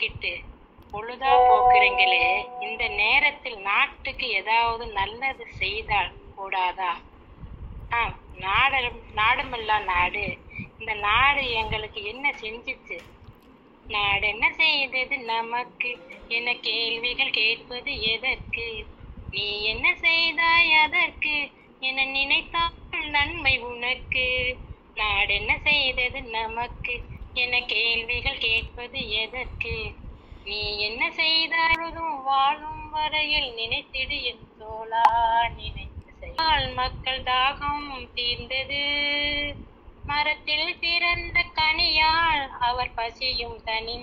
தூங்கிக்கிட்டு பொழுதா போக்குறீங்களே இந்த நேரத்தில் நாட்டுக்கு ஏதாவது நல்லது செய்தால் கூடாதா ஆம் நாடு நாடுமெல்லாம் நாடு இந்த நாடு எங்களுக்கு என்ன செஞ்சுச்சு நாடு என்ன செய்தது நமக்கு என கேள்விகள் கேட்பது எதற்கு நீ என்ன செய்தாய் அதற்கு என நினைத்தால் நன்மை உனக்கு நாடு என்ன செய்தது நமக்கு என கேள்விகள் கேட்பது எதற்கு நீ என்ன செய்தாலும் வாழும் வரையில் நினைத்திடு என் தோழா நினைத்து செய்தால் மக்கள் தாகம் தீர்ந்தது மரத்தில் பிறந்த கனியால் அவர் பசியும் தனி